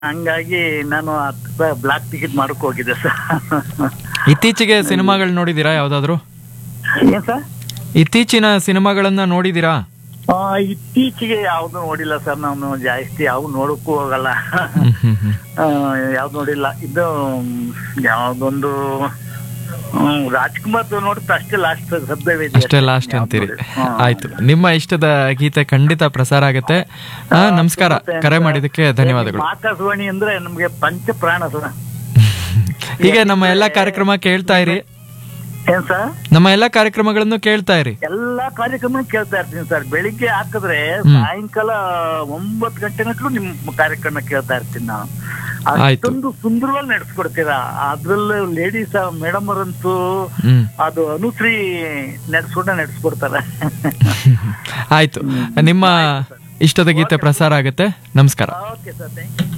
ಹಂಗಾಗಿ ನಾನು block ticket ಮಾಡಕ್ ಹೋಗಿದ್ದೆ ಸರ್ ಇತ್ತೀಚೆಗೆ ಸಿನಿಮಾಗಳು ನೋಡಿದೀರಾ ಯಾವ್ದಾದ್ರು ಏನ್ ಸರ್ ಇತ್ತೀಚಿನ ಸಿನಿಮಾಗಳನ್ನ ನೋಡಿದೀರಾ ಆ, ಇತ್ತೀಚೆಗೆ ಯಾವ್ದು ನೋಡಿಲ್ಲ ಸರ್ ನಾನು ಜಾಸ್ತಿ ಯಾವ ನೋಡಕ್ಕೂ ಹೋಗಲ್ಲ ಹ್ಮ್, ಹ್ಮ್, ಹ್ಮ್. ಆ, ಯಾವ್ದು ನೋಡಿಲ್ಲ ಇದು ಮ್, ಯಾವ್ದೊಂದು ಹ್ಮ್, ರಾಜ್ಕುಮಾರ್ ನೋಡುತ್ತೆ ಅಷ್ಟೇ ಲಾಸ್ಟ್ ಸದ್ಯವಿದೆ ಅಷ್ಟೇ ಲಾಸ್ಟ್ ಅಂತೀರಿ ಆಯ್ತು ನಿಮ್ಮ ಇಷ್ಟದ ಗೀತೆ ಖಂಡಿತ ಪ್ರಸಾರ ಆಗತ್ತೆ ಆ, ನಮಸ್ಕಾರ ಕರೆ ಮಾಡಿದಕ್ಕೆ ಧನ್ಯವಾದಗಳು ಆಕಾಶವಾಣಿ ಅಂದ್ರೆ ನಮ್ಗೆ ಪಂಚ ಪ್ರಾಣ ಸರ್ ಹೀಗೆ ನಮ್ಮ ಎಲ್ಲಾ ಕಾರ್ಯಕ್ರಮ ಕೇಳ್ತಾ ಇರಿ ಏನ್ ಸರ್ ನಮ್ಮ ಎಲ್ಲಾ ಕಾರ್ಯಕ್ರಮಗಳನ್ನು ಕೇಳ್ತಾ ಇರಿ ಎಲ್ಲಾ ಕಾರ್ಯಕ್ರಮ ಕೇಳ್ತಾ ಇರ್ತೀನಿ ಸರ್ ಬೆಳಿಗ್ಗೆ ಹಾಕಿದ್ರೆ ಸಾಯಂಕಾಲ ಒಂಬತ್ತು ಗಂಟೆ ಗಂಟಲು ನಿಮ್ ಕಾರ್ಯಕ್ರಮ ಕೇಳ್ತಾ ಇರ್ತೀನಿ ನಾನು ಆಯ್ತು. ಅಷ್ಟೊಂದು ಸುಂದರವಾಗಿ ನಡೆಸ್ಕೊಡ್ತೀರಾ ಅದ್ರಲ್ಲೂ ಲೇಡೀಸ್ ಮೇಡಮ್ ಅವರಂತೂ ಹ್ಮ್ ಅದು ಅನುಶ್ರೀ ನಡೆಸ್ಕೊಂಡ ನಡೆಸ್ಕೊಡ್ತಾರೆ ಆಯ್ತು ನಿಮ್ಮ ಇಷ್ಟದ ಗೀತೆ ಪ್ರಸಾರ ಆಗತ್ತೆ ನಮಸ್ಕಾರ ಓಕೆ ಸರ್ ಥ್ಯಾಂಕ್ ಯು